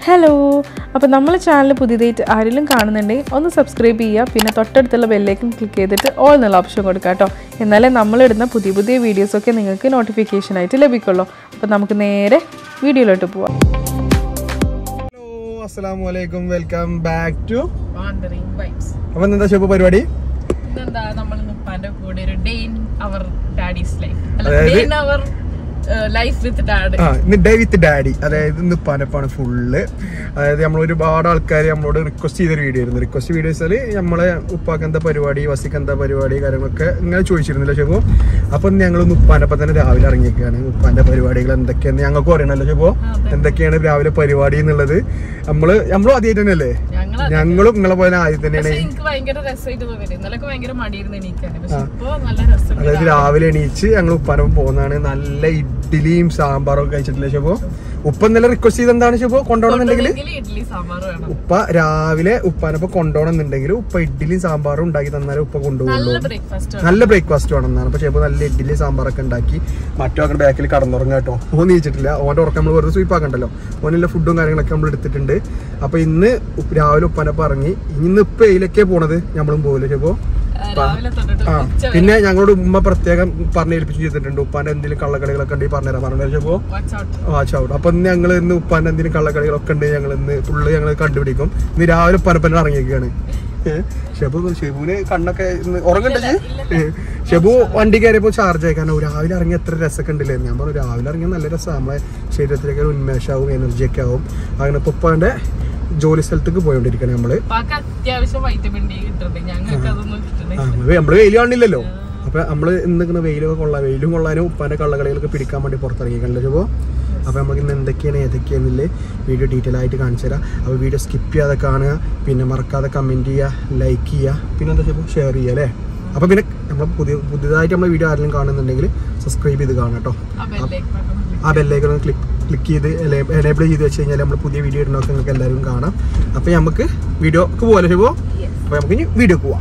Hello അപ്പോൾ നമ്മളെ channel പുതിയതായിട്ട് ആരെങ്കിലും കാണുന്നുണ്ടെങ്കിൽ ഒന്ന് സബ്സ്ക്രൈബ് ചെയ്യുക പിന്നെ തൊട്ടടുത്തുള്ള ബെല്ലേക്കൻ ക്ലിക്ക് ചെയ്തിട്ട് ഓൾ എന്നുള്ള ഓപ്ഷൻ കൊടുക്കുക കേട്ടോ എന്നാലേ നമ്മളിടുന്ന പുതിയ പുതിയ വീഡിയോസൊക്കെ നിങ്ങൾക്ക് നോട്ടിഫിക്കേഷൻ ആയിട്ട് ലഭിക്കുള്ളൂ അപ്പോൾ നമുക്ക് നേരെ വീഡിയോയിലോട്ട് പോവാം ഹലോ അസ്സലാമു അലൈക്കും welcome back to wandering vibes അപ്പൊ എന്താ ഷോപ്പ് പരിപാടി ഇതെന്താ നമ്മൾ ഉപ്പാന്റെ കൂടെ ഒരു day in our daddy's life അല്ല അതായത് day in our life with dad ആ ഇന്ന് ഡേ വിത്ത് ഡാഡി അതായത് ഇന്ന് പനപ്പാണ് ഫുള്ള് അതായത് നമ്മൾ ഒരുപാട് ആൾക്കാർ നമ്മളോട് റിക്വസ്റ്റ് ചെയ്തൊരു വീഡിയോ ആയിരുന്നു റിക്വസ്റ്റ് വീഡിയോ വെച്ചാൽ നമ്മളെ ഉപ്പാക്ക് എന്താ പരിപാടി വസിക്ക് എന്താ പരിപാടി കാര്യങ്ങളൊക്കെ ഇങ്ങനെ ചോദിച്ചിരുന്നില്ല ഷെബോ അപ്പൊ ഞങ്ങൾ ഉപ്പാനപ്പം തന്നെ രാവിലെ ഇറങ്ങിയൊക്കെയാണ് ഉപ്പാന്റെ പരിപാടികൾ എന്തൊക്കെയാണ് ഞങ്ങൾക്ക് അറിയണല്ലോ ഷെബോ എന്തൊക്കെയാണ് രാവിലെ പരിപാടി എന്നുള്ളത് നമ്മള് നമ്മളും ആദ്യമായിട്ട് തന്നെയല്ലേ ഞങ്ങൾ ഞങ്ങളും നിങ്ങളെ പോലെ ആദ്യം തന്നെയാണ് പക്ഷെ എനിക്ക് ഭയങ്കര രസമായിട്ട് തോന്നി ഇന്നലൊക്കെ ഭയങ്കര മടിയിരുന്നു എണീക്കാൻ പക്ഷെ ഇപ്പൊ നല്ല രസം അതായത് രാവിലെ എണീച്ച് ഞങ്ങൾ ഉപ്പാനൊപ്പം പോകുന്നതാണ് നല്ല ഇഡ്ഡലിയും സാമ്പാറും ഒക്കെ കഴിച്ചിട്ടില്ല ശുഭോ ഉപ്പ ഇന്നലെ റിക്വസ്റ്റ് ചെയ്ത് എന്താണ് ശുഭോ കൊണ്ടുപോകണമെന്നുണ്ടെങ്കിൽ ഇഡ്ഡലി സാമ്പാർ വേണം ഉപ്പ രാവിലെ ഉപ്പാനൊപ്പം കൊണ്ടുപോകണമെന്നുണ്ടെങ്കിൽ ഉപ്പ ഇഡ്ഡലിയും സാമ്പാറും ഉണ്ടാക്കി തന്നാലേ ഉപ്പ കൊണ്ടുപോകുള്ളൂ നല്ല ബ്രേക്ക്ഫാസ്റ്റ് നല്ല ബ്രേക്ക്ഫാസ്റ്റ് വേണമെന്നാണ് പക്ഷേ ഇപ്പോൾ നല്ല ഇഡ്ഡലി സാമ്പാറൊക്കെ ഉണ്ടാക്കി മറ്റോ അങ്ങനെ ബാക്കിൽ കടന്നുറങ്ങാം കേട്ടോ ഓൻ നീച്ചിട്ടില്ല ഓൻ്റെ ഉറക്കം നമ്മൾ വെറുതെ സ്വീപ്പാക്കണ്ടല്ലോ ഓനുള്ള ഫുഡും കാര്യങ്ങളൊക്കെ നമ്മൾ എടുത്തിട്ടുണ്ട് അപ്പോൾ ഇന്ന് ഉപ്പ് രാവിലെ ഉപ്പാനൊപ്പം ഇറങ്ങി ഇന്ന് ഇപ്പം എയിലൊക്കെ പോണത് നമ്മളും പോകില്ല ചിലപ്പോൾ രാവിലെ തൊട്ടിട്ട് ആ ഉച്ച പിന്നെ ഞങ്ങളോട് ഉമ്മ പ്രത്യേകം പറഞ്ഞു ഏൽപ്പിച്ചു ചെയ്തിട്ടുണ്ട് ഉപ്പാന്റെ എന്തെങ്കിലും കള്ളക്കളികളൊക്കെ ഉണ്ടെങ്കിൽ പറഞ്ഞുതരാം പറഞ്ഞു വെച്ചപ്പോ വാച്ച് ഔട്ട് വാച്ച് ഔട്ട് അപ്പൊ ഇന്ന് ഞങ്ങൾ ഇന്ന് ഉപ്പാന്റെ എന്തെങ്കിലും കള്ളക്കളികളൊക്കെ ഉണ്ട് ഞങ്ങൾ ഇന്ന് ഫുള്ള് ഞങ്ങൾ കണ്ടുപിടിക്കും ഇന്ന് രാവിലെ ഉപ്പാനപ്പന്നെ ഇറങ്ങിയൊക്കെയാണ് ഷെബു ഷെബുവിന് കണ്ണൊക്കെ ഇന്ന് ഉറങ്ങണ്ടേ ഷെബു വണ്ടി കയറിയപ്പോ ചാർജ് ആയി കാരണം രാവിലെ ഇറങ്ങി എത്ര രസമൊക്കെ ഉണ്ടല്ലേ ഞാൻ പറഞ്ഞു രാവിലെ ഇറങ്ങിയ നല്ല രസമാണ് നമ്മളെ ശരീരത്തിലേക്ക് ഒരു ഉന്മേഷമാവും എനർജി ഒക്കെ ആവും അങ്ങനെ ഇപ്പൊ ഉപ്പാന്റെ ജോലി സ്ഥലത്തേക്ക് പോയോണ്ടിരിക്കണം നമ്മള് ഉപ്പാക്ക് അത്യാവശ്യം വൈറ്റമിൻ ഡി കിട്ടുന്നുണ്ട് ഞങ്ങൾക്ക് അതൊന്നും കിട്ടുന്നില്ല ആ, നമ്മള് വെയിൽ കാണില്ലല്ലോ അപ്പൊ നമ്മള് ഇന്നിങ്ങനെ വെയിലൊക്കെ കൊള്ളാം വെയിലും കൊള്ളാനും ഉപ്പാന്റെ കള്ളകളികളൊക്കെ പിടിക്കാൻ വേണ്ടി പുറത്തിറങ്ങിക്കണ്ടല്ലോ ചുവോ അപ്പൊ നമുക്ക് ഇന്ന് എന്തൊക്കെയാണ് ഏതൊക്കെയാണെന്നില്ലേ വീഡിയോ ഡീറ്റെയിൽ ആയിട്ട് കാണിച്ചു തരാം അപ്പൊ വീഡിയോ സ്കിപ്പ് ചെയ്യാതെ കാണുക പിന്നെ മറക്കാതെ കമന്റ് ചെയ്യുക ലൈക്ക് ചെയ്യുക പിന്നെ എന്താ ചെയ്യുക ഷെയർ ചെയ്യുക അല്ലേ അപ്പൊ പിന്നെ നമ്മൾ പുതിയ പുതിയതായിട്ട് നമ്മൾ വീഡിയോ ആരെങ്കിലും കാണുന്നുണ്ടെങ്കിൽ സബ്സ്ക്രൈബ് ചെയ്ത് കാണാം കേട്ടോ ആ ബെല്ലേക്ക് ബട്ടൺ ആ ബെല്ലേക്ക് ഒന്ന് ക്ലിക്ക് ക്ലിക്ക് ചെയ്ത് എനേബിൾ ചെയ്ത് വെച്ച് കഴിഞ്ഞാൽ നമ്മൾ പുതിയ വീഡിയോ ഇടുന്നൊക്കെ നിങ്ങൾക്ക് എല്ലാവരും കാണാം അപ്പോൾ നമുക്ക് വീഡിയോക്ക് പോലെ ശുഭോ അപ്പോൾ നമുക്ക് ഇനി വീഡിയോക്ക് പോവാം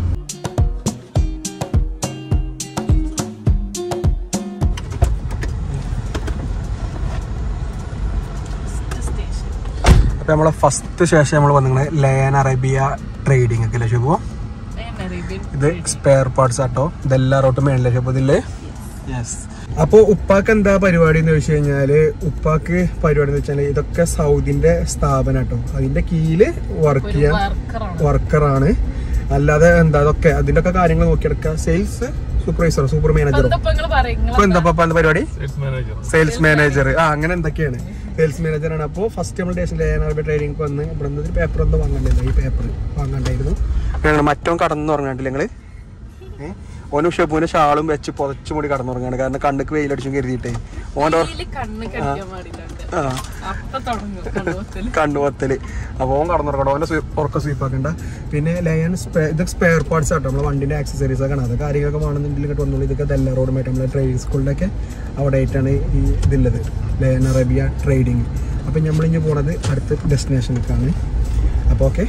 സ്റ്റേഷൻ അപ്പോൾ നമ്മളെ ഫസ്റ്റ് ശേഷം നമ്മൾ വന്നിങ്ങനെ ലയൻ അറേബ്യ ട്രേഡിംഗ് ഒക്കെ അല്ലേ ശുഭോ അറേബ്യൻ ഇത് സ്പെയർ പാർട്സ് ആട്ടോ ഇതെല്ലാം റോട്ടും മേളിലെ ശുഭോ ഇതില്ലേ യെസ് അപ്പോൾ ഉപ്പാക്ക് എന്താ പരിപാടി എന്ന് വെച്ച് കഴിഞ്ഞാല് ഉപ്പാക്ക് പരിപാടി എന്ന് വെച്ചാൽ ഇതൊക്കെ സൗദിന്റെ സ്ഥാപനം കേട്ടോ അതിന്റെ കീഴില് വർക്ക് ഒരു ചെയ്യാൻ വർക്കറാണ് വർക്കറാണ് അല്ലാതെ എന്താ അതൊക്കെ അതിന്റെ ഒക്കെ കാര്യങ്ങൾ നോക്കിയെടുക്കുക സെയിൽസ് സൂപ്പർവൈസറോ സൂപ്പർ മാനേജറോ ഇപ്പൊ നിങ്ങള് പറയും ഇപ്പൊ എന്താ പപ്പ എന്താ പരിപാടി സെയിൽസ് മാനേജർ ആ അങ്ങനെ എന്തൊക്കെയാണ് സെയിൽസ് മാനേജർ ആണ് അപ്പോൾ ഫസ്റ്റ് നമ്മൾ സ്റ്റേഷൻ ലേനർബി ട്രേഡിംഗ് വന്ന് ഇവിടെ നിന്ന് പേപ്പർ ഒന്നും വാങ്ങണ്ടല്ലോ ഈ പേപ്പർ വാങ്ങണ്ടായിരുന്നു ഞങ്ങൾ മറ്റോ കടന്നു പറഞ്ഞിട്ടില്ല ഞങ്ങള് ഏ? ഓന് ഷെബുവിന് ഷാളും വെച്ച് പുതച്ചു മൂടി കടന്നുറങ്ങാണ് കാരണം കണ്ണുക്ക് വെയിലടിച്ചും കരുതിയിട്ടേ ഓൻ്റെ ഉറ- ഇതില് കണ്ണ് കടിക്കാൻ പാടില്ല ആ അപ്പൊ തുടങ്ങും കണ്ണുപൊത്തല് കണ്ണുപത്തല് അപ്പോൾ ഓൻ കടന്നുറങ്ങണം ഓൻ്റെ സ്വീ- ഉറക്കം സ്വീപ്പാക്കണ്ട പിന്നെ ലയൺ സ്പെ- ഇത് സ്പെയർ പാർട്സ് ആട്ടോ നമ്മളെ വണ്ടിന്റെ ആക്സസറീസ് ഒക്കെ ആണ് അത് കാര്യങ്ങളൊക്കെ വേണമെന്നുണ്ടെങ്കിൽ ഇങ്ങോട്ട് വന്നോളൂ ഇതൊക്കെ ദല്ല റോഡുമായിട്ട് നമ്മളെ ട്രേഡിംഗ് സ്കൂളിൻ്റെ ഒക്കെ അവിടെ ആയിട്ടാണ് ഈ ഇതുള്ളത് ലയൺ അറേബ്യ ട്രേഡിംഗ് അപ്പം നമ്മളിഞ്ഞ് പോണത് അടുത്ത ഡെസ്റ്റിനേഷനിലേക്കാണ് അപ്പോൾ ഓക്കെ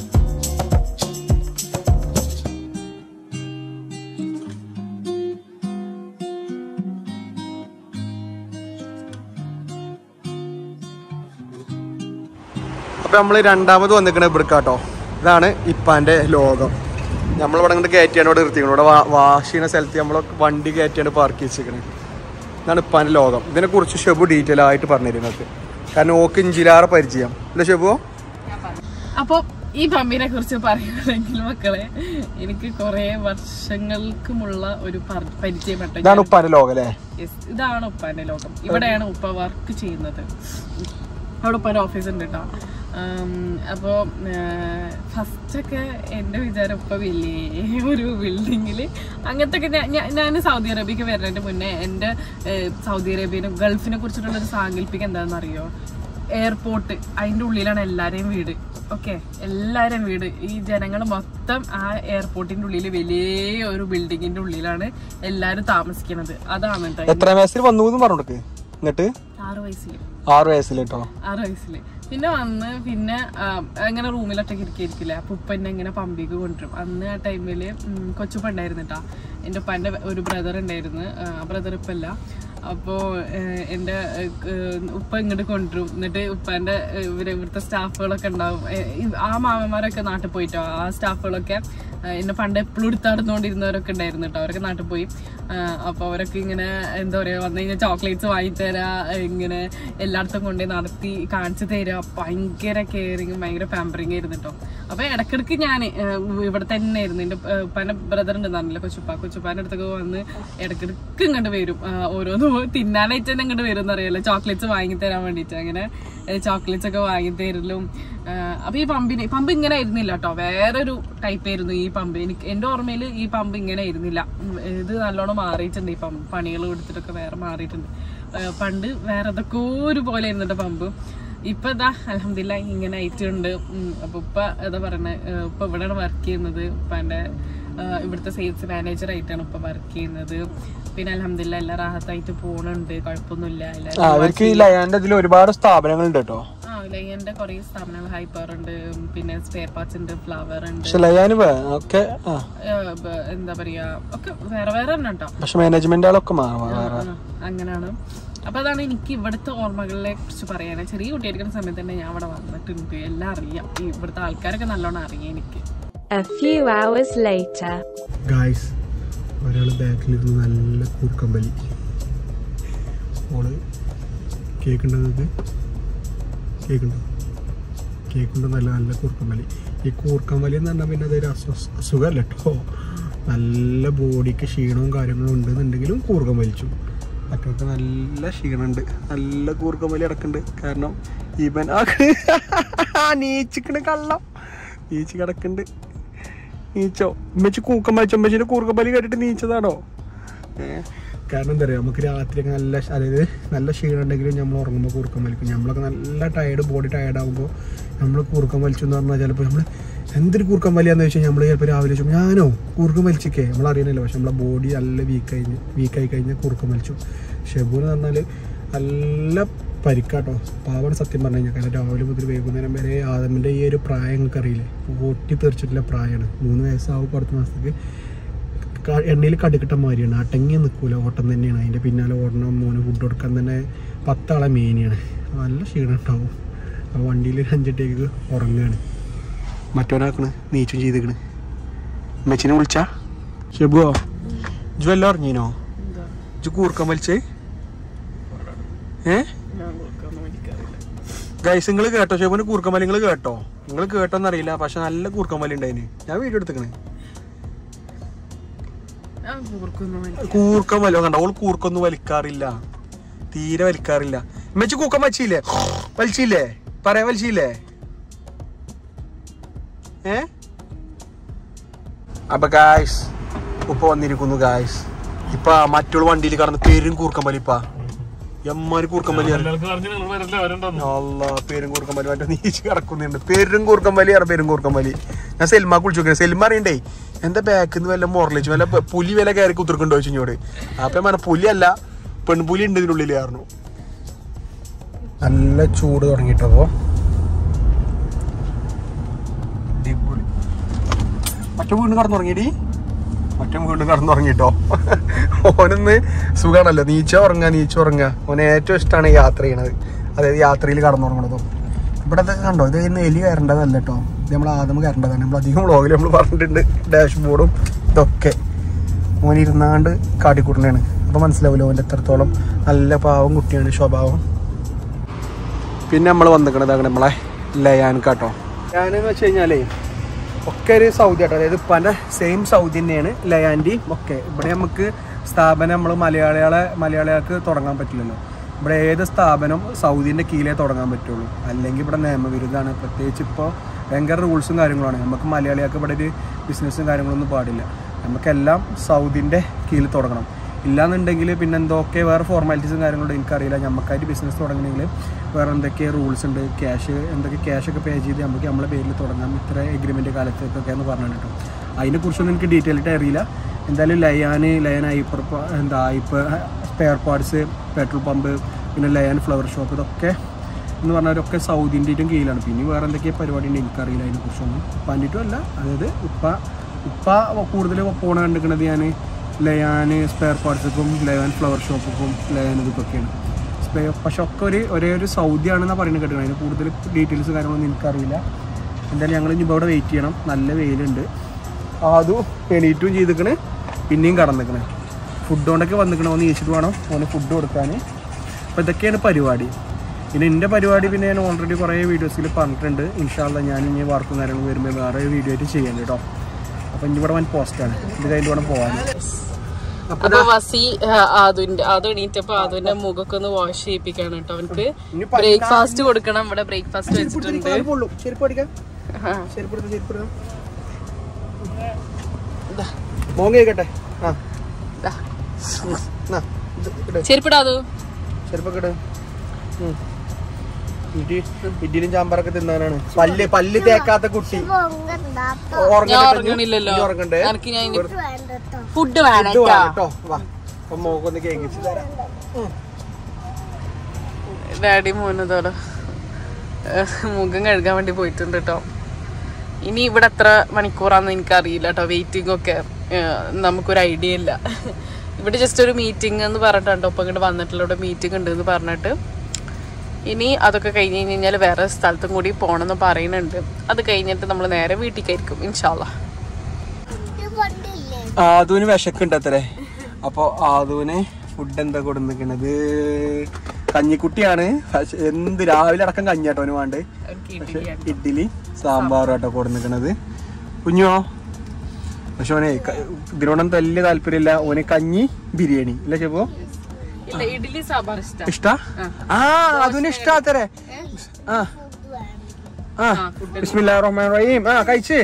അപ്പൊ നമ്മൾ രണ്ടാമത് വന്നിക്കണ ഇവിടുക്കാട്ടോ ഇതാണ് ഇപ്പാന്റെ ലോകം നമ്മളിവിടെ ഇങ്ങോട്ട് കയറ്റിയാണ് ഇവിടെ നിർത്തിക്കണം ഇവിടെ വാഷ് ചെയ്യുന്ന സ്ഥലത്ത് നമ്മൾ വണ്ടി കയറ്റിയാണ് പാർക്ക് വെച്ചിരിക്കണത് ഇതാണ് ഇപ്പാന്റെ ലോകം ഇതിനെ കുറിച്ച് ഷെബു ഡീറ്റെയിൽ ആയിട്ട് പറഞ്ഞു നിങ്ങൾക്ക് കാരണം ഓക്ക് ഇഞ്ചിലാറെ പരിചയം അല്ലേ ഷെബു അപ്പൊ ഈ പമ്പിനെ കുറിച്ച് പറയുകയാണെങ്കിൽ മക്കളെ എനിക്ക് കുറെ വർഷങ്ങൾക്കുമുള്ള ഒരു പർ- പരിചയപ്പെട്ട ഇതാണ് ഉപ്പാന്റെ ലോകം അല്ലേ Yes, ഇതാണ് ഉപ്പാന്റെ ലോകം ഇവിടെയാണ് ഉപ്പ വർക്ക് ചെയ്യുന്നത് അവിടെ ഉപ്പാന്റെ ഓഫീസ് ഉണ്ട് കേട്ടോ അപ്പോൾ ഫസ്റ്റൊക്കെ എൻ്റെ വിചാരം ഉപ്പ വലിയ ഒരു ബിൽഡിങ്ങിൽ അങ്ങനത്തെ ഒക്കെ ഞാൻ സൗദി അറേബ്യക്ക് വരുന്നതിന് മുന്നേ എൻ്റെ ഏഹ്, സൗദി അറേബ്യനും ഗൾഫിനെ കുറിച്ചിട്ടുള്ള ഒരു സാങ്കല്പികം എന്താണെന്ന് അറിയോ എയർപോർട്ട് അതിൻ്റെ ഉള്ളിലാണ് എല്ലാവരെയും വീട് ഓക്കെ എല്ലാവരും വീട് ഈ ജനങ്ങൾ മൊത്തം ആ എയർപോർട്ടിന്റെ ഉള്ളിൽ വലിയ ഒരു ബിൽഡിങ്ങിന്റെ ഉള്ളിലാണ് എല്ലാവരും താമസിക്കുന്നത് അതാണ് കേട്ടോ എത്ര വയസ്സിൽ വന്നു എന്ന് പറഞ്ഞു എന്നിട്ട് ആറ് വയസ്സിൽ ആറ് വയസ്സിൽ കേട്ടോ ആറ് വയസ്സില് പിന്നെ വന്ന് പിന്നെ ആ, അങ്ങനെ റൂമിലൊറ്റയ്ക്ക് ഇരിക്കായിരിക്കില്ല അപ്പൊ ഉപ്പ എന്നെ ഇങ്ങനെ പമ്പിക്ക് കൊണ്ടുവരും അന്ന് ആ ടൈമില് കൊച്ചുപ്പ ഉണ്ടായിരുന്നു കേട്ടാ എൻ്റെ ഉപ്പാൻ്റെ ഒരു ബ്രദർ ഉണ്ടായിരുന്നു ആ ബ്രദർ ഇപ്പം അല്ല അപ്പോൾ എൻ്റെ ഏഹ്, ഉപ്പ ഇങ്ങോട്ട് കൊണ്ടുവരും എന്നിട്ട് ഉപ്പാൻ്റെ ഏഹ്, ഇവര് ഇവിടുത്തെ സ്റ്റാഫുകളൊക്കെ ഉണ്ടാവും ഏഹ്, ഈ- ആ മാമന്മാരൊക്കെ നാട്ടിൽ പോയിട്ടോ ആ സ്റ്റാഫുകളൊക്കെ ഏഹ്, എന്നെ പണ്ട് എപ്പോഴും എടുത്താടുന്നോണ്ടിരുന്നവരൊക്കെ ഉണ്ടായിരുന്നു കേട്ടോ അവരൊക്കെ നാട്ടിൽ പോയി അപ്പോൾ അവരൊക്കെ ഇങ്ങനെ എന്താ പറയുക വന്നു കഴിഞ്ഞാൽ ചോക്ലേറ്റ്സ് വാങ്ങിത്തരാ ഇങ്ങനെ എല്ലായിടത്തും കൊണ്ടുപോയി നടത്തി കാണിച്ചു തരാ ഭയങ്കര കെയറിങ്ങും ഭയങ്കര പാമ്പറിങ് ആയിരുന്നു കേട്ടോ അപ്പോൾ ഇടക്കിടക്ക് ഞാൻ ഇവിടെ തന്നെ ആയിരുന്നു എൻ്റെ ഉപ്പാൻ്റെ ബ്രദർ ഉണ്ടെന്നാണല്ലോ കൊച്ചുപ്പ കൊച്ചുപ്പാൻ്റെ അടുത്തൊക്കെ വന്ന് ഇടക്കിടക്ക് ഇങ്ങോട്ട് വരും ആ, ഓരോന്ന് തിന്നാനായിട്ട് തന്നെ ഇങ്ങോട്ട് വരും എന്നറിയാലോ ചോക്ലേറ്റ്സ് വാങ്ങി തരാൻ വേണ്ടിയിട്ട് അങ്ങനെ ചോക്ലേറ്റ്സ് ഒക്കെ വാങ്ങി തരലും ആ, അപ്പൊ ഈ പമ്പിന് പമ്പ് ഇങ്ങനെ ആയിരുന്നില്ല കേട്ടോ വേറൊരു ടൈപ്പ് ആയിരുന്നു ഈ പമ്പ് എനിക്ക് എൻ്റെ ഓർമ്മയിൽ ഈ പമ്പ് ഇങ്ങനെ ആയിരുന്നില്ല ഉം, ഇത് നല്ലോണം മാറിയിട്ടുണ്ട് ഈ പമ്പ് പണികൾ കൊടുത്തിട്ടൊക്കെ വേറെ മാറിയിട്ടുണ്ട് ആ, പണ്ട് വേറെ ഏതൊക്കെ ഒരു പോലെ ആയിരുന്നു കേട്ടോ പമ്പ് ഇപ്പൊ ഇതാ അലഹമില്ല ഇങ്ങനെ ആയിട്ടുണ്ട് ഉം, അപ്പൊ ഇപ്പ എന്താ പറയുന്നത് ഇപ്പൊ ഇവിടെയാണ് വർക്ക് ചെയ്യുന്നത് ഉപ്പാന്റെ ആ, ഇവിടുത്തെ സെയിൽസ് മാനേജർ ആയിട്ടാണ് ഇപ്പൊ വർക്ക് ചെയ്യുന്നത് പിന്നെ അലഹമില്ല എല്ലാം റാഹത്തായിട്ട് പോണുണ്ട് കുഴപ്പമൊന്നുമില്ല ആ, എല്ലാവരും അവർക്ക് ഈ ലയാന്റെ ഇതിൽ ഒരുപാട് സ്ഥാപനങ്ങളുണ്ട് കേട്ടോ ആ ലയന്റെ കുറെ സ്ഥാപനങ്ങൾ ഹൈപ്പർ ഉണ്ട് ഉം, പിന്നെ സ്പെയർ പാർട്സ് ഉണ്ട് ഫ്ലവർ ഉണ്ട് പക്ഷെ ലയാന് ഒക്കെ ആ ആ, ബ- എന്താ പറയാ ഒക്കെ വേറെ വേറെ തന്നെ കേട്ടോ പക്ഷെ മാനേജ്മെന്റുകളൊക്കെ മാറും ആ, അങ്ങനാണ് അപ്പൊ അതാണ് എനിക്ക് ഇവിടുത്തെ ഓർമ്മകളെ കുറിച്ച് പറയാൻ ചെറിയ കുട്ടിയായിരിക്കുന്ന സമയത്ത് തന്നെ ഞാൻ ഇവിടെ വന്നിട്ടുണ്ട് എല്ലാം അറിയാം ഈ ഇവിടുത്തെ ആൾക്കാരൊക്കെ നല്ലോണം അറിയാം എനിക്ക് A few hours later. Guys ഒരാൾ ബാക്കിലിരുന്ന് നല്ല കൂർക്കമ്പലി ഓള് കേക്കുണ്ടോ നിങ്ങൾക്ക് കേക്കുണ്ടോ കേക്കുണ്ടോ നല്ല നല്ല കൂർക്കമ്പലി ഈ കൂർക്കമ്പലി എന്ന് പറഞ്ഞാൽ പിന്നെ അതൊരു അസു അസുഖമല്ല കേട്ടോ നല്ല ബോഡിക്ക് ക്ഷീണവും കാര്യങ്ങളും ഉണ്ടെന്നുണ്ടെങ്കിലും കൂർക്കം വലിച്ചു മറ്റൊക്കെ നല്ല ക്ഷീണമുണ്ട് നല്ല കൂർക്കം വലി അടക്കുന്നുണ്ട് കാരണം ഇവൻ ആ നീച്ചിക്കണ് കള്ളം നീച്ച് കിടക്കുന്നുണ്ട് നീച്ചോ ഉമ്മച്ചി കൂക്കം വലിച്ചോ ഉമ്മച്ചിന്റെ കൂർക്കം വലി കേട്ടിട്ട് നീച്ചതാണോ ഏ, കാരണം എന്താ പറയുക നമുക്ക് രാത്രിയൊക്കെ നല്ല ക്ഷ- അതായത് നല്ല ക്ഷീണം ഉണ്ടെങ്കിലും നമ്മൾ ഉറങ്ങുമ്പോൾ കൂർക്കം വലിക്കും നമ്മളൊക്കെ നല്ല ടയർഡ് ബോഡി ടയർഡ് ആകുമ്പോൾ നമ്മൾ കൂർക്കം വലിച്ചു എന്ന് പറഞ്ഞാൽ ചിലപ്പോൾ നമ്മൾ എന്തൊരു കൂർക്കം വലിയാന്ന് വെച്ചാൽ നമ്മൾ ചിലപ്പോൾ രാവിലെ ചോദിച്ചു ഞാനോ കൂർക്കം വലിച്ചിക്കേ നമ്മൾ അറിയണില്ല പക്ഷെ നമ്മളെ ബോഡി നല്ല വീക്ക് കഴിഞ്ഞ് വീക്കായി കഴിഞ്ഞ് കൂർക്കം വലിച്ചു ഷെബു എന്ന് പറഞ്ഞാൽ നല്ല പരിക്കാട്ടോ പാവണ് സത്യം പറഞ്ഞു കഴിഞ്ഞാൽ കാരണം രാവിലെ മുതൽ വൈകുന്നേരം വരെ ആദമിൻ്റെ ഈ ഒരു പ്രായം നിങ്ങൾക്ക് അറിയില്ലേ പൊട്ടി തെറിച്ചിട്ടുള്ള പ്രായമാണ് മൂന്ന് വയസ്സാവും പത്ത് മാസത്തേക്ക് ക- എണ്ണയിൽ കടുക്കിട്ട മാതിരിയാണ് അടങ്ങി നിൽക്കൂല ഓട്ടം തന്നെയാണ് അതിൻ്റെ പിന്നാലെ ഓടണം മോന് ഫുഡ് കൊടുക്കാൻ തന്നെ പത്താളെ മെയിനാണ് നല്ല ക്ഷീണം ഉണ്ടാവും അപ്പോൾ വണ്ടിയിൽ അഞ്ചിട്ടേക്ക് ഉറങ്ങുകയാണ് മറ്റവനാക്കണ് നീച്ചും ചെയ്തേക്കണ് മെച്ചിനെ വിളിച്ചാ ഷെബുവോ ജു എല്ലാം അറിഞ്ഞീനോ എന്താ ജു കൂർക്കം വലിച്ചേ ഏ ഞാൻ കൊടുക്കാന്ന് എനിക്കറിയില്ല ഗൈസ് നിങ്ങൾ കേട്ടോ ഷെബുവിന് കൂർക്കമ്മലി നിങ്ങൾ കേട്ടോ നിങ്ങൾ കേട്ടോന്നറിയില്ല പക്ഷെ നല്ല കൂർക്കമ്മലി ഉണ്ടായിന് ഞാൻ വീഡിയോ എടുത്തേക്കണേ ഞാൻ കൊടുക്കുന്നു കൂർക്കം വലിയ കണ്ട ഓൾ കൂർക്കൊന്നും വലിക്കാറില്ല തീരെ വലിക്കാറില്ല ഉമ്മച്ചി കൂക്കം വലിച്ചില്ലേ വലിച്ചില്ലേ പറയാ വലിച്ചില്ലേ ഏ അപ്പൊ ഗായ്സ് ഉപ്പ വന്നിരിക്കുന്നു ഗായ്സ് ഇപ്പൊ മറ്റുള്ള വണ്ടിയിൽ കടന്ന് പേരും കൂർക്കം വലിപ്പാ എമ്മാര് കൂർക്കം വലിയാണ് അല്ലാ പേരും കൂർക്കം വലി മറ്റേ നീച്ച് കിടക്കുന്നുണ്ട് പേരും കൂർക്കം വലി ആണ് പേരും കൂർക്കം വലി ഞാൻ സെൽമ കുളിച്ചു നോക്കിയത് സെൽമ അറിയണ്ടേ എന്താ ബാക്കിൽ നിന്ന് വല്ല മോറലിച്ചു വല്ല പ- പുലി വില കയറി കുത്തിർക്കുണ്ടോ ചോദിച്ചു ഇങ്ങോട്ട് അപ്പൊ ഞാൻ പറഞ്ഞ പുലി അല്ല പെൺപുലി ഉണ്ട് ഇതിനുള്ളിൽ ആയിരുന്നു നല്ല ചൂട് തുടങ്ങിയിട്ടപ്പോ മറ്റേ വീണ്ടും കടന്നുറങ്ങിയടി മറ്റേ വീണ്ടും കടന്നുറങ്ങിട്ടോ ഓനൊന്ന് സുഖാണല്ലോ നീച്ച ഉറങ്ങുക നീച്ച ഉറങ്ങുക ഓന് ഏറ്റവും ഇഷ്ടമാണ് യാത്ര ചെയ്യണത് അതായത് യാത്രയിൽ കടന്നുറങ്ങണതും ഇവിടെ ഇതൊക്കെ കണ്ടോ ഇത് ഇന്ന് എലി കയറേണ്ടതല്ല കേട്ടോ ഇത് നമ്മൾ ആദ്യം കയറേണ്ടതാണ് നമ്മൾ അധികം വ്ളോഗിൽ നമ്മൾ പറഞ്ഞിട്ടുണ്ട് ഡാഷ് ബോർഡും ഇതൊക്കെ ഓൻ ഇരുന്നാണ്ട് കാട്ടിക്കൂട്ടണാണ് അപ്പോൾ മനസ്സിലാവില്ല ഓൻ്റെ എത്രത്തോളം നല്ല പാവം കുട്ടിയാണ് സ്വഭാവം പിന്നെ നമ്മൾ വന്നിക്കണത് അങ്ങനെ നമ്മളെ ലയാൻ കാട്ടോ ലയാനെന്ന് വെച്ച് കഴിഞ്ഞാലേ ഒക്കെ ഒരു സൗദി ആട്ടോ അതായത് പല സെയിം സൗദി തന്നെയാണ് ലയാൻറ്റിയും ഒക്കെ ഇവിടെ നമുക്ക് സ്ഥാപനം നമ്മൾ മലയാളികളെ മലയാളികൾക്ക് തുടങ്ങാൻ പറ്റില്ലല്ലോ ഇവിടെ ഏത് സ്ഥാപനം സൗദിൻ്റെ കീഴിലേ തുടങ്ങാൻ പറ്റുള്ളൂ അല്ലെങ്കിൽ ഇവിടെ നിയമവിരുദ്ധമാണ് പ്രത്യേകിച്ച് ഇപ്പോൾ ഭയങ്കര റൂൾസും കാര്യങ്ങളുമാണ് നമുക്ക് മലയാളികൾക്ക് ഇവിടെ ഒരു ബിസിനസ്സും കാര്യങ്ങളൊന്നും പാടില്ല നമുക്കെല്ലാം സൗദിൻ്റെ കീഴിൽ തുടങ്ങണം ഇല്ലാന്നുണ്ടെങ്കിൽ പിന്നെ എന്തൊക്കെ വേറെ ഫോർമാലിറ്റീസും കാര്യങ്ങളും എനിക്കറിയില്ല നമുക്കായിട്ട് ബിസിനസ് തുടങ്ങണമെങ്കിൽ വേറെ എന്തൊക്കെ റൂൾസ് ഉണ്ട് ക്യാഷ് എന്തൊക്കെ ക്യാഷ് ഒക്കെ പേ ചെയ്ത് നമുക്ക് നമ്മളെ പേരിൽ തുടങ്ങാം ഇത്ര എഗ്രിമെൻറ്റ് കാലത്തേക്കൊക്കെ എന്ന് പറഞ്ഞു കേട്ടോ അതിനെക്കുറിച്ചൊന്നും എനിക്ക് ഡീറ്റെയിൽ ആയിട്ട് അറിയില്ല എന്തായാലും ലയാൻ ലയൻ ഹൈപ്പർ പ- എന്താ hyper spare parts petrol pump പിന്നെ ലയൻ ഫ്ലവർ ഷോപ്പ് ഇതൊക്കെ എന്ന് പറഞ്ഞവരൊക്കെ സൗദിൻ്റെയും കീഴിലാണ് പിന്നെ വേറെ എന്തൊക്കെ പരിപാടി ഉണ്ട് എനിക്കറിയില്ല അതിനെക്കുറിച്ചൊന്നും പണ്ടിട്ടും അല്ല അതായത് ഉപ്പ ഉപ്പ കൂടുതൽ പോണ കണ്ടിരിക്കണത് ഞാൻ ലയാൻ സ്പെയർ പാർട്സുക്കും ലയാൻ ഫ്ലവർ ഷോപ്പുക്കും ലയാൻ ഇതൊക്കെയാണ് സ്പെയർ പക്ഷെ ഒക്കെ ഒരു ഒരേ ഒരു സൗദി ആണെന്നാണ് പറയുന്നത് കേട്ടോ അതിന് കൂടുതൽ ഡീറ്റെയിൽസ് കാര്യങ്ങളൊന്നും എനിക്കറിയില്ല എന്തായാലും ഞങ്ങൾ ഇനി ഇവിടെ വെയിറ്റ് ചെയ്യണം നല്ല വെയിലുണ്ട് അതും എണീറ്റും ചെയ്തിക്കണ് പിന്നെയും കടന്നിക്കണ് ഫുഡ് കൊണ്ടൊക്കെ വന്നിക്കണ ഒന്ന് ഈച്ചിട്ട് വേണം ഓന് ഫുഡ് കൊടുക്കാൻ അപ്പോൾ ഇതൊക്കെയാണ് പരിപാടി പിന്നെ എൻ്റെ പരിപാടി പിന്നെ ഞാൻ ഓൾറെഡി കുറേ വീഡിയോസിൽ പറഞ്ഞിട്ടുണ്ട് ഇൻഷാല്ല ഞാൻ ഇനി വർക്കും കാര്യങ്ങളും വരുമ്പോൾ വേറെ വീഡിയോ ആയിട്ട് ചെയ്യാൻ കേട്ടോ അപ്പോൾ ഇനി ഇവിടെ വൻ പോസ്റ്റാണ് ഇത് കഴിഞ്ഞിട്ട് വേണം പോകാൻ അപ്പൊ വസി ആ, ആദുവിന്റെ ആദു എണീറ്റപ്പോ ആദുവിന്റെ മുഖമൊക്കെ ഒന്ന് വാഷ് ചെയ്യിപ്പിക്കാണ് കേട്ടോ അവനക്ക് ഇനി ബ്രേക്ക്ഫാസ്റ്റ് കൊടുക്കണം ഇവിടെ ബ്രേക്ക്ഫാസ്റ്റ് വെച്ചിട്ടുണ്ട് ചെരുപ്പ് അടിക്കാം ആ. ചെരുപ്പ് എടുത്ത് ചെരുപ്പ് എടുക്കാം മോങ്ങ കേട്ടെ ആ ദാ. ഉം. എന്നാ, ഇത് ഇട്. ചെരുപ്പിടാതു ചെരുപ്പൊക്കെ ഇട് ഉം. ഇടി ഇഡ്ഡലിയും ചാമ്പാറൊക്കെ തിന്നാനാണ് പല്ല് പല്ല് തേക്കാത്ത കുട്ടി ഉറങ്ങട്ടെ ഞാൻ ഇനി. ഉറങ്ങണില്ലല്ലോ ഇനി ഉറങ്ങണ്ടേ എനിക്ക് ഞാൻ ഫുഡ് ഇത് വേണം വേണം കേട്ടോ വാ അപ്പൊ മോക്കൊന്ന് കേക്കിച്ച് തരാം ഉം. ഡാഡി മോനതോടെ മുഖം കഴുകാൻ വേണ്ടി പോയിട്ടുണ്ട് കേട്ടോ ഇനി ഇവിടെ എത്ര മണിക്കൂറാന്ന് എനിക്കറിയില്ല കേട്ടോ വെയിറ്റിംഗ് ഒക്കെ ഏഹ്, നമുക്കൊരു ഐഡിയ ഇല്ല ഇവിടെ ജസ്റ്റ് ഒരു മീറ്റിംഗ് എന്ന് പറഞ്ഞിട്ടുണ്ട് ഒപ്പം ഇങ്ങോട്ട് വന്നിട്ടുള്ള ഇവിടെ മീറ്റിംഗ് ഉണ്ട് എന്ന് പറഞ്ഞിട്ട് ഇനി അതൊക്കെ കഴിഞ്ഞ് കഴിഞ്ഞ് കഴിഞ്ഞാൽ വേറെ സ്ഥലത്തും കൂടി പോകണമെന്ന് പറയുന്നുണ്ട് അത് കഴിഞ്ഞിട്ട് നമ്മൾ നേരെ വീട്ടിലേക്കായിരിക്കും ഇൻഷാല്ല ആദുവിന് വിശക്കുണ്ട് അത്രേ അപ്പൊ ആദുവിന് ഫുഡ് എന്താ കൊടുന്നിക്കണത് കഞ്ഞിക്കുട്ടിയാണ് പക്ഷെ എന്ത് രാവിലെ അടക്കം കഞ്ഞാട്ടോ അവന് വേണ്ടേ പക്ഷെ ഇഡ്ഡലി സാമ്പാറും ആട്ടോ കൊടുന്നിക്കണത് കുഞ്ഞോ പക്ഷെ ഓനെ ക- ഇതിനോടൊന്നും വലിയ താല്പര്യമില്ല ഓന് കഞ്ഞി ബിരിയാണി ഇല്ല ചെപ്പോ ഇല്ല ഇഡ്ഡലി സാമ്പാർ ഇഷ്ടം ഇഷ്ടാ ആ അതിന് ഇഷ്ടാത്തരേ ആ ആ ബിസ്മില്ലാ റഹ്മാൻ റഹീം ആ കഴിച്ച്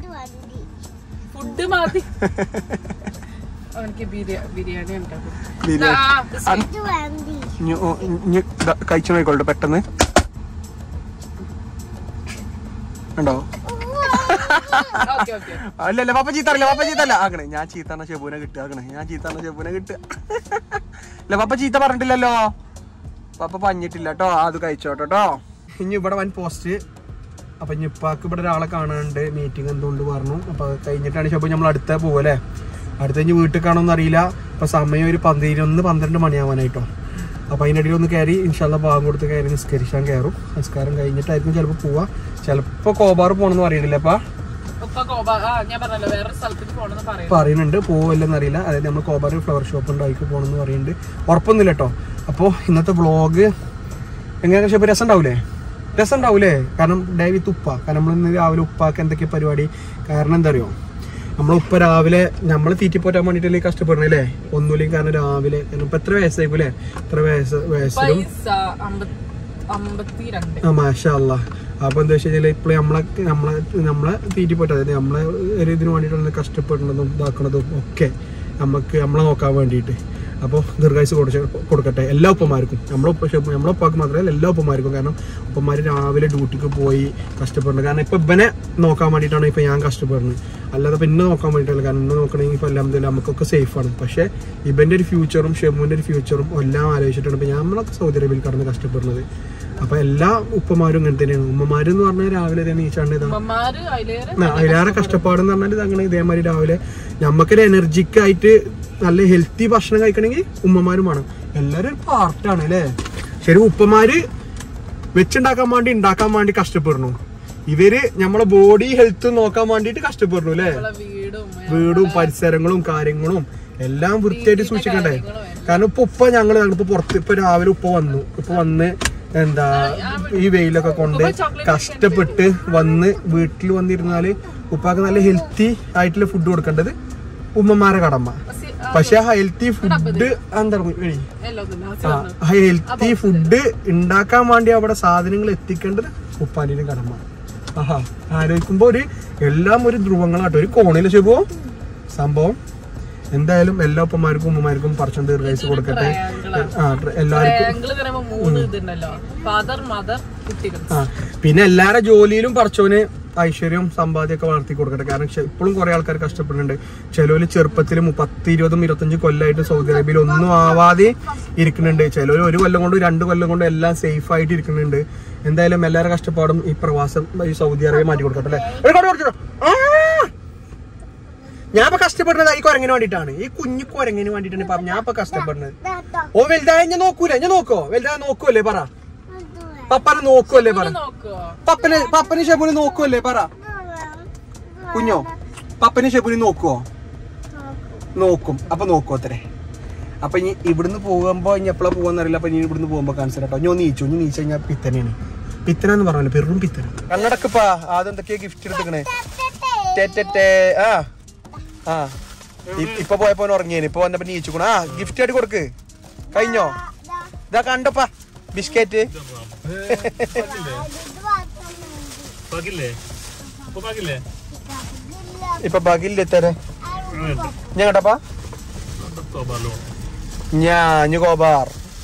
ഫുഡ് മതി അവനക്ക് ബിരിയാ- ബിരിയാണി ഉണ്ടാക്കും ബിരിയാണി ഇഞ്ഞ് ഓ- ഇഞ്ഞ് ദാ കഴിച്ചു നോക്കിക്കോട്ടെ പെട്ടെന്ന് ഉണ്ടോ ഓക്കെ ഓക്കെ അല്ലല്ല പാപ്പ ചീത്തറില്ല പാപ്പ ചീത്തല്ല ആകണേ ഞാൻ ചീത്തണ ഷെബുനെ കിട്ടുക ആകണേ ഞാൻ ചീത്തണ ഷെബുനെ കിട്ടുക അല്ല പാപ്പ ചീത്ത പറഞ്ഞിട്ടില്ലല്ലോ പാപ്പ പഞ്ഞിട്ടില്ല കേട്ടോ അത് കഴിച്ചോട്ടോ കേട്ടോ ഇനി ഇവിടെ വൻ പോസ്റ്റ് അപ്പൊ ഇനി ഇപ്പാക്ക് ഇവിടെ ഒരാളെ കാണാനുണ്ട് മീറ്റിംഗ് എന്തുകൊണ്ട് പറഞ്ഞു അപ്പൊ അത് കഴിഞ്ഞിട്ടാണ് ഷെബു നമ്മൾ അടുത്ത പോവല്ലേ അടുത്ത ഇനി വീട്ടിൽ കാണുമെന്ന് അറിയില്ല അപ്പൊ സമയം ഒരു പന്തിരൊന്ന് പന്ത്രണ്ട് മണിയാവാനായിട്ടോ അപ്പൊ അതിനിടയിൽ ഒന്ന് കയറി ഇൻഷാല്ല ഭാഗം കൊടുത്ത് കയറി നിസ്കരിക്കാൻ കയറും നിസ്കാരം കഴിഞ്ഞിട്ടായിരിക്കും ചിലപ്പോൾ പോവാ ചിലപ്പോൾ കോബാർ പോകണമെന്ന് അറിയണില്ല അപ്പാ ഉപ്പ കോബ ആ ഞാൻ പറഞ്ഞല്ലോ വേറെ സ്ഥലത്തേക്ക് പോണെന്ന് പറയുന്നു പറയുന്നുണ്ട് പോവില്ലെന്ന് അറിയില്ല അതായത് നമ്മൾ കോബാർ ഫ്ലവർ ഷോപ്പ് ഉണ്ട് അതിലേക്ക് പോകണമെന്ന് പറയുന്നുണ്ട് ഉറപ്പൊന്നുമില്ല കേട്ടോ അപ്പോൾ ഇന്നത്തെ വ്ളോഗ് എങ്ങനെ പക്ഷേ രസം ഉണ്ടാവൂലേ രസം ഉണ്ടാവൂലേ കാരണം ഡേ വിത്ത് ഉപ്പ കാരണം നമ്മൾ ഇന്ന് രാവിലെ ഉപ്പാക്ക് എന്തൊക്കെ പരിപാടി കാരണം എന്താ അറിയോ നമ്മളെ ഉപ്പ രാവിലെ നമ്മൾ തീറ്റിപ്പോറ്റാൻ വേണ്ടിയിട്ടല്ലേ കഷ്ടപ്പെടണല്ലേ ഒന്നുമില്ലെങ്കിൽ കാരണം രാവിലെ കാരണം ഇപ്പൊ എത്ര വയസ്സായിക്കും അല്ലേ എത്ര വയസ്സ് വയസ്സിലും പൈസ അമ്പത് അമ്പത്തിരണ്ട് ആ മാഷാ അല്ലാ അപ്പൊ എന്താ വെച്ച് കഴിഞ്ഞാൽ ഇപ്പോൾ നമ്മളെ നമ്മളെ നമ്മളെ തീറ്റിപ്പോട്ടെ അതായത് നമ്മളെ ഒരു ഇതിന് വേണ്ടിയിട്ടുള്ള കഷ്ടപ്പെടുന്നതും ഇതാക്കുന്നതും ഒക്കെ നമുക്ക് നമ്മളെ നോക്കാൻ വേണ്ടിയിട്ട് അപ്പോൾ ദീർഘായുസ് കൊടുച്ച കൊടുക്കട്ടെ എല്ലാ ഉപ്പമാർക്കും നമ്മളെ ഉപ്പ ശരി, നമ്മളെ ഉപ്പാക്ക് മാത്രമല്ല എല്ലാ ഉപ്പമാർക്കും കാരണം ഉപ്പമാർ രാവിലെ ഡ്യൂട്ടിക്ക് പോയി കഷ്ടപ്പെടുന്നത് കാരണം ഇപ്പൊ ഇവനെ നോക്കാൻ വേണ്ടിയിട്ടാണ് ഇപ്പൊ ഞാൻ കഷ്ടപ്പെടുന്നത് അല്ലാതെ ഇപ്പൊ എന്നെ നോക്കാൻ വേണ്ടിയിട്ടല്ല കാരണം എന്നെ നോക്കണമെങ്കിൽ ഇപ്പൊ എല്ലാം നമുക്കൊക്കെ സേഫാണ് പക്ഷേ ഇവന്റെ ഒരു ഫ്യൂച്ചറും ഷെമുവിന്റെ ഒരു ഫ്യൂച്ചറും എല്ലാം ആലോചിച്ചിട്ടാണ് ഇപ്പൊ നമ്മളൊക്കെ സൗദി അറേബ്യയിൽ കടന്ന് കഷ്ടപ്പെടുന്നത് അപ്പൊ എല്ലാ ഉപ്പമാരും ഇങ്ങനെ തന്നെയാണ് ഉമ്മമാരെന്ന് പറഞ്ഞാൽ രാവിലെ തന്നെ നീച്ചാണ്ട് ഇതാ ഉമ്മമാര് അതിലേറെ ആ, അതിലേറെ കഷ്ടപ്പാടെന്ന് പറഞ്ഞാൽ ഇത് അങ്ങനെ ഇതേമാതിരി രാവിലെ നമുക്കൊരു എനർജിക്ക് ആയിട്ട് നല്ല ഹെൽത്തി ഭക്ഷണം കഴിക്കണമെങ്കിൽ ഉമ്മമാരും വേണം എല്ലാവരും ഒരു പാർട്ടാണ് അല്ലേ ശരി ഉപ്പമാര് വെച്ചുണ്ടാക്കാൻ വേണ്ടി ഉണ്ടാക്കാൻ വേണ്ടി കഷ്ടപ്പെടുന്നു ഇവര് നമ്മളെ ബോഡി ഹെൽത്ത് നോക്കാൻ വേണ്ടിയിട്ട് കഷ്ടപ്പെടുന്നു അല്ലേ നമ്മളെ വീടും വീടും പരിസരങ്ങളും കാര്യങ്ങളും എല്ലാം വൃത്തിയായിട്ട് സൂക്ഷിക്കണ്ടേ കാരണം ഇപ്പൊ ഉപ്പ ഞങ്ങള് ഇപ്പൊ പുറത്ത് ഇപ്പൊ രാവിലെ ഉപ്പ വന്നു ഉപ്പ വന്ന് എന്താ ഈ വെയിലൊക്കെ കൊണ്ട് കഷ്ടപ്പെട്ട് വന്ന് വീട്ടിൽ വന്നിരുന്നാല് ഉപ്പാക്ക് നല്ല ഹെൽത്തി ആയിട്ടുള്ള ഫുഡ് കൊടുക്കേണ്ടത് ഉമ്മമാരെ കടമ പക്ഷെ ആ ഹെൽത്തി ഫുഡ് എന്താ വഴി എല്ലാം ഒന്നും ആ ഹെൽത്തി ഫുഡ് ഉണ്ടാക്കാൻ വേണ്ടി അവിടെ സാധനങ്ങൾ എത്തിക്കേണ്ടത് ഉപ്പാനിലും കടമ ആഹാ ആലോചിക്കുമ്പോ ഒരു എല്ലാം ഒരു ധ്രുവങ്ങളാട്ടോ ഒരു കോണില് ശുഭോ സംഭവം എന്തായാലും എല്ലാ ഉപ്പമാർക്കും ഉമ്മമാർക്കും പറച്ചം ദീർഘായുസ് കൊടുക്കട്ടെ ആ ട്ര- എല്ലാവർക്കും ട്രയാങ്കിൾ പറയുമ്പോ മൂന്ന് ഇതുണ്ടല്ലോ ഫാദർ മദർ കുട്ടികൾ ആ പിന്നെ എല്ലാരുടെ ജോലിയിലും പറച്ചോന് ഐശ്വര്യം സമ്പാദ്യമൊക്കെ വളർത്തി കൊടുക്കട്ടെ കാരണം ചെ- ഇപ്പോഴും കുറെ ആൾക്കാർ കഷ്ടപ്പെടുന്നുണ്ട് ചിലവര് ചെറുപ്പത്തിലും പത്ത് ഇരുപതും ഇരുപത്തഞ്ച് കൊല്ലമായിട്ട് സൗദി അറേബ്യയിൽ ഒന്നും ആവാതെ ഇരിക്കുന്നുണ്ട് ചിലവർ ഒരു കൊല്ലം കൊണ്ടും രണ്ട് കൊല്ലം കൊണ്ടും എല്ലാം സേഫ് ആയിട്ട് ഇരിക്കുന്നുണ്ട് എന്തായാലും എല്ലാവരുടെ കഷ്ടപ്പാടും ഈ പ്രവാസം ഈ സൗദി അറേബ്യ മാറ്റി കൊടുക്കട്ടെ അല്ലേ ഒരു കട കൊടുത്തോ. ആ! ഞാൻ ഇപ്പൊ കഷ്ടപ്പെടുന്നത് ഈ കുരങ്ങിന് വേണ്ടിട്ടാണ് ഈ കുഞ്ഞു കുരങ്ങിന് വേണ്ടിട്ടാണ് ഇപ്പൊ ഞാൻ ഇപ്പൊ കഷ്ടപ്പെടുന്നത് ഓ വലുതായ ഞാൻ നോക്കൂല ഞാൻ നോക്കോ വലുതായ നോക്കുവല്ലേ പറ പപ്പനെ നോക്കുവല്ലേ പറ നോക്കുവോ പപ്പന് പപ്പന് ഷെബുന് നോക്കുവല്ലേ പറ കുഞ്ഞോ പപ്പന് ഷെബുന് നോക്കുവോ നോക്കും അപ്പൊ നോക്കോ അത്രേ അപ്പൊ ഇനി ഇവിടുന്ന് പോകുമ്പോ ഇനി എപ്പോഴാ പോകാന്നറിയില്ല അപ്പൊ ഇനി ഇവിടുന്ന് പോകുമ്പോ കാണിച്ചു കേട്ടോ ഞാൻ നീച്ചു ഇനി നീച്ചു കഴിഞ്ഞാൽ പിത്തനാണ് പിത്തന എന്ന് പറഞ്ഞല്ലോ പെറും പിത്തന കണ്ണടക്കപ്പാ ആദ്യം എന്തൊക്കെയാ ഗിഫ്റ്റ് എടുത്തിക്കണേ ടെറ്റേ ആ ആ ഇ- ഇപ്പൊ പോയപ്പോ ഓൻ ഉറങ്ങിയേന് ഇപ്പൊ വന്നപ്പോ നീച്ചുക്കണ ആ ഗിഫ്റ്റ് ആയിട്ട് കൊടുക്ക് കഴിഞ്ഞോ ഇതാ കണ്ടപ്പാ ബിസ്ക്കറ്റ് പാകില്ലേ അപ്പൊ പാകില്ലേ ഇപ്പൊ ബഗില്ല തരേ ഞാൻ കേട്ടപ്പാ തോബാലോ ഞാൻ കോബാർ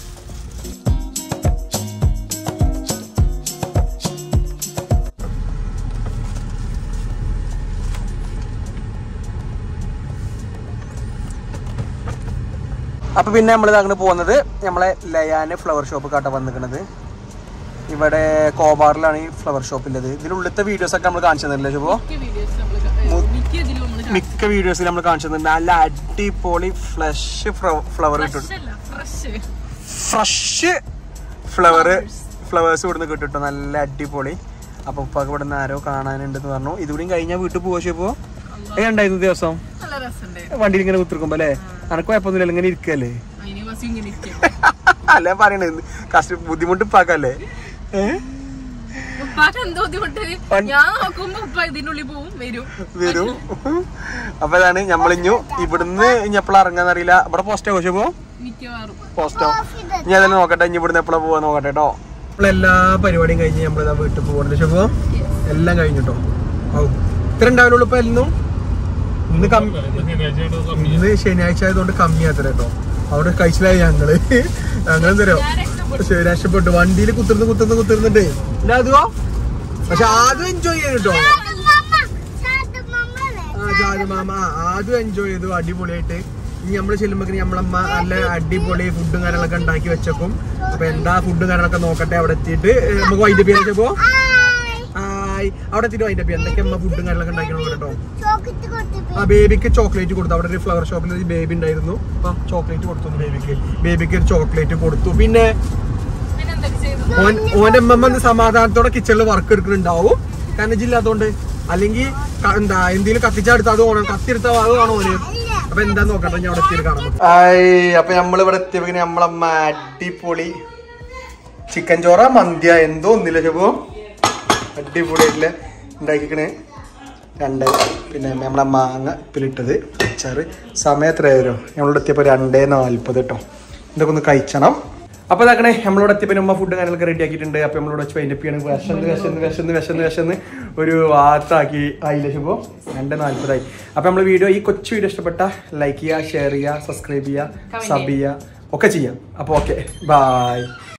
അപ്പൊ പിന്നെ നമ്മൾ അങ്ങനെ പോകുന്നത് നമ്മളെ ലയാന് ഫ്ലവർ ഷോപ്പ് കാട്ട വന്നിക്കണത് ഇവിടെ കോബാറിലാണ് ഈ ഫ്ലവർ ഷോപ്പ് ഉള്ളത് ഇതിനുള്ളിലത്തെ വീഡിയോസ് ഒക്കെ നമ്മൾ കാണിച്ചു തന്നില്ലേ ശുഭോ മിക്ക വീഡിയോസ് നമ്മൾ മിക്ക ഇതിലും നമ്മൾ മിക്ക വീഡിയോസിൽ നമ്മൾ കാണിച്ചു തന്നിട്ടുണ്ട് നല്ല അടിപൊളി ഫ്ലഷ് ഫ്ലവർ കിട്ടും ഫ്രഷ് ഫ്രഷ് ഫ്ലവർ ഫ്ലവേഴ്സ് ഇവിടുന്ന് കിട്ടും നല്ല അടിപൊളി അപ്പൊ ഉപ്പാക്ക് ഇവിടെ നിന്ന് ആരോ കാണാനുണ്ടെന്ന് പറഞ്ഞു ഇതുകൂടിയും കഴിഞ്ഞാൽ വീട്ടിൽ പോവാ ഉണ്ടായിരുന്നു ദിവസം നല്ല രസമുണ്ട് വണ്ടിയിൽ ഇങ്ങനെ കുത്തിരിക്കുമ്പോ അല്ലേ അനക്ക് കുഴപ്പമൊന്നുമില്ല ഇങ്ങനെ ഇരിക്കല്ലേ അതിന് ബസ് ഇങ്ങനെ ഇരിക്കും അല്ല പറയണേ കഷ്ട ബുദ്ധിമുട്ട് ഉപ്പാക്കല്ലേ ഏഹ് ഉപ്പാക്ക് എന്തോ ബുദ്ധിമുട്ട് ഞാൻ നോക്കുമ്പോ ഉപ്പ ഇതിനുള്ളിൽ പോവും വരും വരും അപ്പൊ അതാണ് നമ്മളിഞ്ഞു ഇവിടുന്ന് ഇനി എപ്പോഴാ ഇറങ്ങാന്നറിയില്ല ഇവിടെ പോസ്റ്റ് ആഘോഷപ്പോ മിക്കവാറും പോസ്റ്റോ ഞാൻ തന്നെ നോക്കട്ടെ ഇനി ഇവിടുന്ന് എപ്പോഴാ പോവാ നോക്കട്ടെ കേട്ടോ എല്ലാ പരിപാടിയും കഴിഞ്ഞ് നമ്മളിതാ വീട്ടിൽ പോകണ്ട ശുഭോ എല്ലാം കഴിഞ്ഞിട്ടോ ഔ ഇത്ര ഉണ്ടാവുള്ളൂ ഇപ്പൊ എല്ലാം ഇന്ന് കമ്മി ഇന്ന് ശനിയാഴ്ച ആയതുകൊണ്ട് കമ്മിയാത്ര കേട്ടോ അവിടെ കഴിച്ചിലായി ഞങ്ങള് ഞങ്ങൾ എന്തരോ പക്ഷെ രക്ഷപ്പെട്ടു വണ്ടിയിൽ കുത്തിർന്ന് കുത്തിർന്ന് കുത്തിർന്നിട്ടേ ഇല്ല അതുവോ പക്ഷെ ആദ്യം എൻജോയ് ചെയ്തു കേട്ടോ ആ ജാതി മാമ ആ, ആദ്യം എൻജോയ് ചെയ്തു അടിപൊളിയായിട്ട് ഇനി നമ്മള് ചെല്ലുമ്പോ നമ്മളമ്മ നല്ല അടിപൊളി ഫുഡും കാര്യങ്ങളൊക്കെ ഉണ്ടാക്കി വെച്ചേക്കും അപ്പൊ എന്താ ഫുഡും കാര്യങ്ങളൊക്കെ നോക്കട്ടെ അവിടെ എത്തിയിട്ട് ഏ, നമുക്ക് വൈൻഡപ്പ് ചെയ്യാൻ വെച്ചപ്പോ ഹായ് അവിടെ എത്തിയിട്ട് വൈൻഡപ്പ് ചെയ്യാം എന്തൊക്കെ അമ്മ ഫുഡും കാര്യങ്ങളൊക്കെ ഉണ്ടാക്കി നോക്കട്ടോ ആ ബേബിക്ക് ചോക്ലേറ്റ് കൊടുത്തു അവിടെ ഒരു ഫ്ലവർ ഷോപ്പിൽ ഒരു ബേബി ഉണ്ടായിരുന്നു അപ്പൊ ചോക്ലേറ്റ് കൊടുത്തു ബേബിക്ക് ബേബിക്ക് ഒരു ചോക്ലേറ്റ് കൊടുത്തു പിന്നെ പിന്നെ എന്തൊക്കെ ചെയ്തു ഓൻ ഓന്റെ അമ്മമ്മ ഇന്ന് സമാധാനത്തോടെ കിച്ചണിൽ വർക്ക് എടുക്കുന്നുണ്ടാവും കാരണം ജില്ലാത്തോണ്ട് അല്ലെങ്കിൽ ക- എന്താ എന്തെങ്കിലും കത്തിച്ചെടുത്താൽ അത് ഓണം കത്തിയെടുത്ത അത് കാണും ഓന് അപ്പൊ എന്താ നോക്കട്ടെ ഞാൻ അവിടെ എത്തിയിട്ട് കാണാം അപ്പൊ നമ്മൾ ഇവിടെ എത്തിയപ്പോ നമ്മളമ്മ അടിപൊളി ചിക്കൻ ചോറ മന്തിയ എന്തോ ഒന്നില്ല ചെപ്പോ അടിപൊളിയായിട്ടില്ല ഉണ്ടാക്കിക്കണേ രണ്ട് പിന്നെ നമ്മളെ മാങ്ങ ഉപ്പിലിട്ടത് അച്ചാറ് സമയം എത്രയായിരുന്നു നമ്മളിവിടെ എത്തിയപ്പോൾ രണ്ടേ നാൽപ്പത് കേട്ടോ ഇതൊക്കെ ഒന്ന് കഴിച്ചണം അപ്പൊ ഇതാക്കണേ നമ്മളിവിടെ എത്തിയപ്പോൾ നമ്മ ഫുഡ് കാര്യങ്ങളൊക്കെ റെഡി ആക്കിയിട്ടുണ്ട് അപ്പൊ നമ്മളിവിടെ വെച്ച് വൈൻഡപ്പ് ചെയ്യണം വിശന്ന് വിശന്ന് വിശന്ന് വിശന്ന് വിശന്ന് ഒരു വാത്താക്കി ആയില്ല ശുഭോ രണ്ട് നാൽപ്പതായി അപ്പൊ നമ്മൾ വീഡിയോ ഈ കൊച്ചു വീഡിയോ ഇഷ്ടപ്പെട്ട ലൈക്ക് ചെയ്യുക ഷെയർ ചെയ്യുക സബ്സ്ക്രൈബ് ചെയ്യുക സബ് ചെയ്യുക ഒക്കെ ചെയ്യാം അപ്പോൾ ഓക്കെ ബായ്